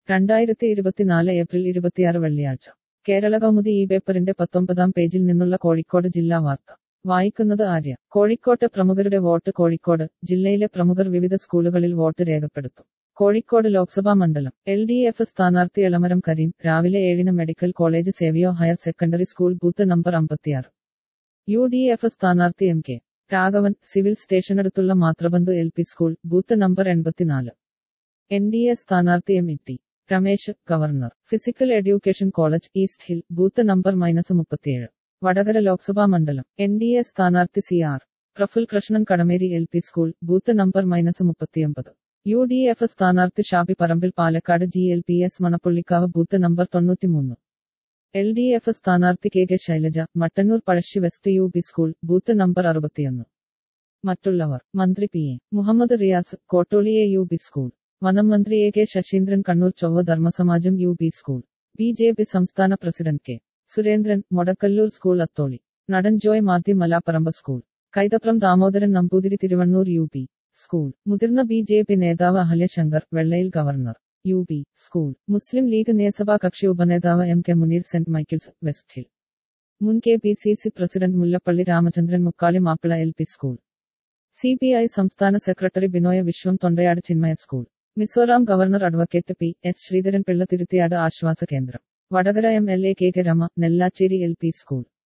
രണ്ടായിരത്തി ഇരുപത്തിനാല് ഏപ്രിൽ ഇരുപത്തിയാറ് വെള്ളിയാഴ്ച കേരള കൗമുദി ഈ പേപ്പറിന്റെ പത്തൊമ്പതാം പേജിൽ നിന്നുള്ള കോഴിക്കോട് ജില്ലാ വാർത്ത വായിക്കുന്നത് ആര്യ കോഴിക്കോട്ടെ പ്രമുഖരുടെ വോട്ട് കോഴിക്കോട് ജില്ലയിലെ പ്രമുഖർ വിവിധ സ്കൂളുകളിൽ വോട്ട് രേഖപ്പെടുത്തും കോഴിക്കോട് ലോക്സഭാ മണ്ഡലം എൽ ഡി എഫ് സ്ഥാനാർത്ഥി എളമരം കരീം രാവിലെ ഏഴിന് medical college Savio higher secondary school booth number അമ്പത്തിയാറ് യു ഡി എഫ് സ്ഥാനാർത്ഥി എം കെ രാഘവൻ സിവിൽ സ്റ്റേഷനടുത്തുള്ള Mathrubandhu L P school booth number എൺപത്തിനാല് എൻ ഡി എ സ്ഥാനാർത്ഥി M E T Ramesh government physical education college east hill booth number minus മുപ്പത്തിയേഴ് വടകര ലോക്സഭാ മണ്ഡലം N D A സ്ഥാനാർത്ഥി C R Praful Krishnan Kadameri L P school booth number minus മുപ്പത്തിയൊമ്പത് U D F സ്ഥാനാർത്ഥി Shabi Parambil Palakkad G L P S Manappullikkavu booth number തൊണ്ണൂറ്റിമൂന്ന് L D F സ്ഥാനാർത്ഥി K K Shailaja Mattannur Pazhassi west U P school booth number അറുപത്തിയൊന്ന് മറ്റുള്ളവർ മന്ത്രി P A Muhammad Riyas കോട്ടോളിയെ U P school വനം മന്ത്രി A K Saseendran Kannur Chovva Dharmasamajam U P school B J P സംസ്ഥാന president K Surendran Modakkallur school Atholi നടൻ Joy Mathew Malaparamba school Kaithapram Damodaran Namboothiri Thiruvannur U P school മുതിർന്ന ബി ജെ പി നേതാവ് Ahalya Shankar Vellayil government U P school Muslim League നിയമസഭാ കക്ഷി ഉപനേതാവ് M K Muneer Saint Michael's west hill മുൻ K P C C president Mullappally Ramachandran Mukkali Mappila L P school C P I സംസ്ഥാന secretary Binoy Viswam Thondayad Chinmaya school Mizoram governor advocate P S Sreedharan Pillai Thiruthiyad ആശ്വാസ കേന്ദ്രം Vadakara M L A K K Rema Nellachery L P school